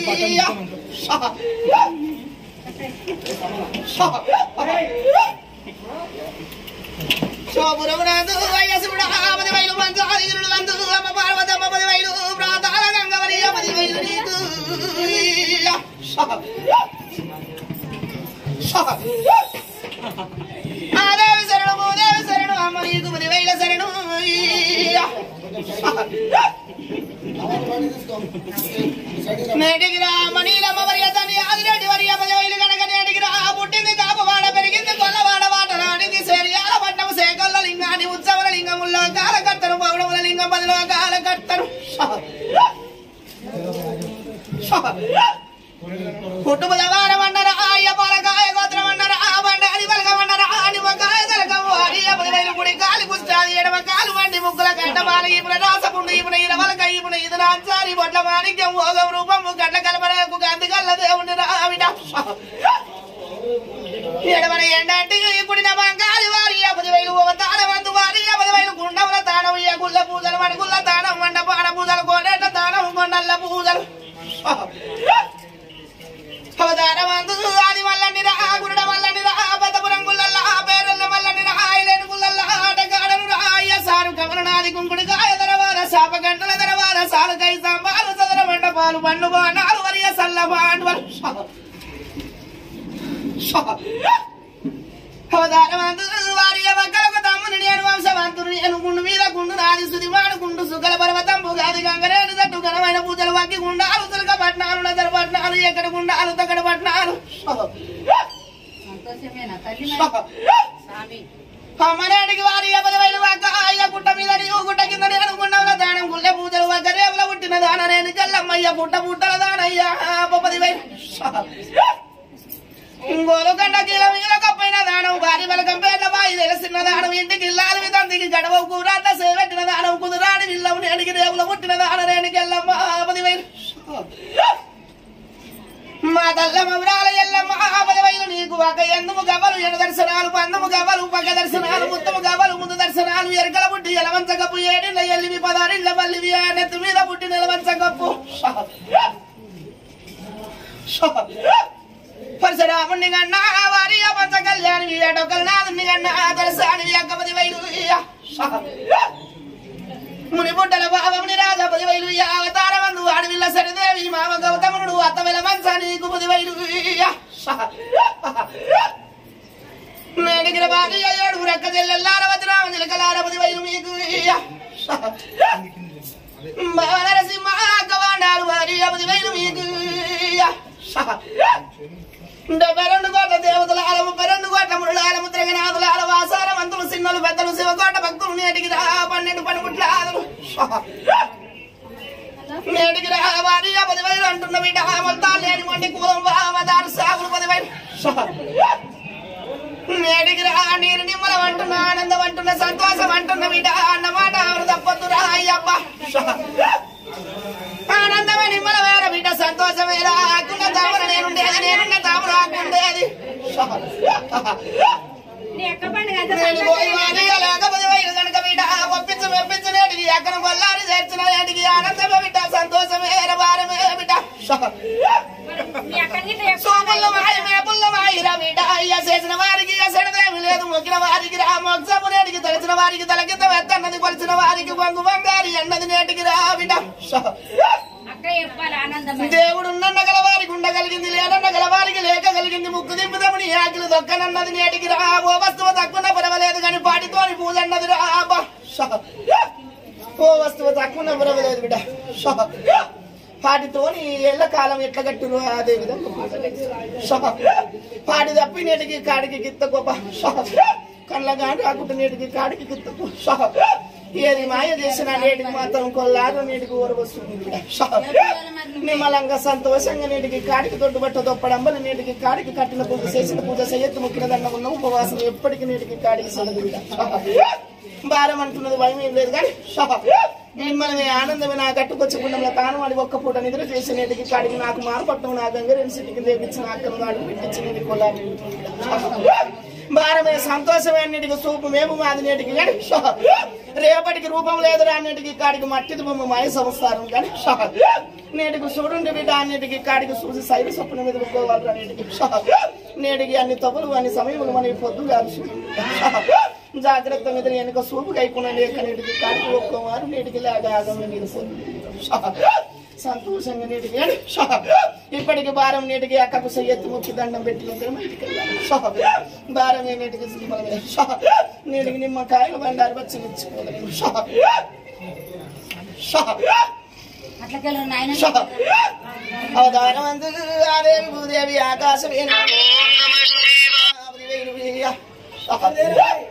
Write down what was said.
శోభురమునందు వయసుడు పది వైలు మంచు ఆదిగురుడు వందు అమ్మ పార్వతమ్మ పది వైలు ప్రాతాల గంగవరి పది వైలు నీకు ఆ దేవి శరణు దేవి శరణు అమ్మ నీకు పది వైల శరణు నేటికి రా మనీలమ్మ వరి అతని ఆదిరెడ్డి వరి పది వైలు కనుక నేటికి రా పుట్టింది కాపవాడ పెరిగింది కొల్లవాడ వాట నాటింది శరీరాల పట్టణం సేకల్ల లింగాన్ని ఉత్సవల లింగముల్లో కాలకర్తను పౌడముల లింగం పదిలో కాలకర్తను కుటుంబ వారం అన్నరా అయ్య పొలకాయ గోత్రం అన్నరా బండారి పలకమన్నరా నిమ్మకాయ తలకం వారి పది వేలు గుడి కాలి పుస్తాది ఎడమ కాలు వండి ముగ్గుల కంటమాల ఈపున రాసపుండు ఈపున ఇరవలక ఈపున ఇది నాచారి బొట్ల మాణిక్యం ఓగం రూపము గడ్డ కలపరకు గంది కల్ల దేవుని రావిడ ఎడమన ఎండంటి కుడిన బంగారి వారి పది వేలు తాన వంతు వారి పది వేలు గుండముల తానం ఏ గుళ్ళ పూజలు మణిగుళ్ళ తానం వండ పాన పూజలు కోడేట తానం కొండల్ల పూజలు అవతార వందు ఆది మల్లని రా గురుడ మల్లని రా పెద్దపురం గుల్లల్లా పేరల్ల మల్లని రా ఐలేని గుల్లల్లా ఆటగాడను రా అయ్య సారు కమలనాది కుంకుడి కాయ దరవాద శాప గంటల దరవాద సాలు కై సాంబాలు సదర మండపాలు పండు బాణాలు వరియ సల్ల బాండ్వలు అవతారమందు వారి వక్కలకు తమ్ముని నేను వంశవంతుని నేను గుండు మీద గుండు నాది సుదిమాడు గుండు సుగల పర్వతంబు గాది గంగరేడు తట్టు ఘనమైన పూజలు వక్కి గుండాలు తులక పట్నాలు నగర పట్నాలు ఎక్కడ గుండాలు తక్కడ పట్నాలు సంతోషమేనా తల్లి స్వామి అమ్మనేటికి వారి పదవైలు వక్క అయ్య గుట్ట మీద నీవు గుట్ట కింద నేను గుండవుల దానం గుళ్ళె పూజలు వక్క రేవుల పుట్టిన దాన నేను కల్లమ్మయ్య పుట్ట పుట్టల దానయ్య పదివేలు ఇంగోలు గంట కీల మీద కప్పైన దానం భారీ బలకం పేర్ల బాయి తెలిసిన దానం ఇంటికి ఇల్లాలి మీ తండ్రికి గడవ కూరాట సేవెట్టిన దానం కుదురాడి విల్లవు నేడికి రేవుల పుట్టిన దాన రేణికి ఎల్లమ్మ పదివేలు మా తల్లమ్మ విరాల ఎల్లమ్మ పదివేలు నీకు ఒక ఎందుము గవ్వలు ఎడ దర్శనాలు పందము గవ్వలు పక్క దర్శనాలు ముత్తము గవ్వలు ముందు దర్శనాలు ఎరకల పుట్టి ఎలవంచ కప్పు ఏడిళ్ళ ఎల్లివి పదారిళ్ళ మల్లివి ఆ నెత్తి మీద పుట్టి నిలవంచ కప్పు పరశురాముని గన్నా వారి పంచ కళ్యాణి ఏడొకల్ నాదుని గన్నా దర్శాని ఎక్కపది వైలు ముని బుట్టల భావముని రాజపది వైలు అవతారమందు అడవిల్ల సరిదేవి మామ గౌతమునుడు అత్తవెల మంచాని కుపది వైలు నేడిగిన బాగి ఏడు రెక్క చెల్లెల్లార వజ్రామ నిలకలారపది వైలు మీకు నరసింహ గవాండాలు వారి అపది వైలు మీకు డెబ్బై రెండు కోట్ల దేవతల ఆల ముప్పై రెండు కోట్ల మురుల ఆల ముద్రగనాథుల ఆల వాసార మంతులు సిన్నలు పెద్దలు శివకోట భక్తులు నేటికి రా పన్నెండు పనిముట్ల ఆదులు నేటికి రా వారి పది వేలు అంటున్న బిడ్డ మొత్తాలు లేని మొండి కూలం వామదారు సాగులు పది వేలు నేటికి రా నీరు నిమ్మలం అంటున్న ఆనందం అంటున్న సంతోషం అంటున్న బిడ్డ అన్నమాట ఎవరు తప్పొద్దు రా అయ్యప్ప ఆనందమే నిమ్మల వేర బిడ్డ సంతోషమేరా ఆకున్న తామర నేనుండేది నేనున్న తామర ఆకుండేది నీ ఎక్క పండుగ అంత నేను పోయి వాడి లేకపోతే వైరు కనుక బిడ్డ ఒప్పించు మెప్పించు నేటికి ఎక్కడ కొల్లారి చేర్చిన నేటికి ఆనందమే బిడ్డ సంతోషమే వారమే బిడ్డ నీ అక్కడికి సోముల్ల మాయి మేపుల్ల మాయి రా బిడ్డ అయ్య చేసిన వారికి ఎసడదేమి లేదు మొక్కిన వారికి రా మొక్సము నేటికి తలచిన వారికి తలకింద వెత్తన్నది కొలిచిన వారికి వంగు బంగారి అన్నది నేటికి రా బిడ్డ అక్క చెప్పాలి ఆనందం దేవుడు ఉన్నన్న గలవారికి ఉండగలిగింది లేనన్న గలవారికి లేక కలిగింది ముక్కు దింపుదముని ఆకిలి దొక్కనన్నది నేటికి రా ఓ వస్తువు తక్కువ పర్వాలేదు కానీ పాటితోని పూజ అన్నది రా అబ్బా. ఓ వస్తువు తక్కువ పర్వాలేదు బిడ్డ పాటితోని ఎల్ల కాలం ఎట్లా కట్టును అదే విధంగా పూజ. పాటి తప్పి నేటికి కాడికి గిత్త గొప్ప కళ్ళ గాడి ఆకుట నేటికి కాడికి గిత్త గొప్ప. ఏది మాయ చేసిన నేటికి మాత్రం కొల్లారు నేటికి ఓరవస్తుంది బిడ్డ నిమ్మలంగా సంతోషంగా నేటికి కాడికి తొట్టుబట్ట దొప్పడంబలు నేటికి కాడికి కట్టిన పూజ చేసిన పూజ చేయత్తు ముక్కిన దండ ఉన్న ఉపవాసం ఎప్పటికీ నేటికి కాడికి సడదు బిడ్డ భారం అంటున్నది భయం ఏం లేదు కానీ నిమ్మలమే ఆనందమే నా గట్టుకొచ్చుకుండా తాను వాడి ఒక్క పూట నిద్ర చేసి నేటికి కాడికి నాకు మారుపట్టం నా గంగరేని సిటికి దేవించిన అక్కను వాడు పెట్టించి నేటి కొల్లారి భారమే సంతోషమే అన్నిటికి సూపు మేము మాది నేటికి కానీ రేపటికి రూపం లేదు అన్నిటికి కాడికి మట్టిది బొమ్మ మాయ సంసారం కానీ షా. నేటికి చూడుండి బిడ్డ అన్నిటికి కాడికి చూసి సైడు సొప్పున మీద పోవాలి అన్నిటికి షా. నేటికి అన్ని తప్పులు అన్ని సమయములు మన పొద్దు కాదు షా. జాగ్రత్త మీద వెనుక సూపు కైకున్న లేక నేటికి కాడికి ఒక్కోవారు నేటికి లేక ఆగం నిలిపోతుంది షా. సంతోషంగా నీటికి షా. ఇప్పటికి భారం నీటికి అక్కకు ఎత్తి ముక్కి దండం పెట్టి మా ఇంటికి వెళ్ళాలి షా. భారం ఏ నీటికి సినిమా షా. నీటికి నిమ్మకాయలు బండారు వచ్చి ఇచ్చుకోలేదు షా. షా. అట్లకెళ్ళు నాయన షా. అవతారమందు ఆదేవి భూదేవి ఆకాశమే షా.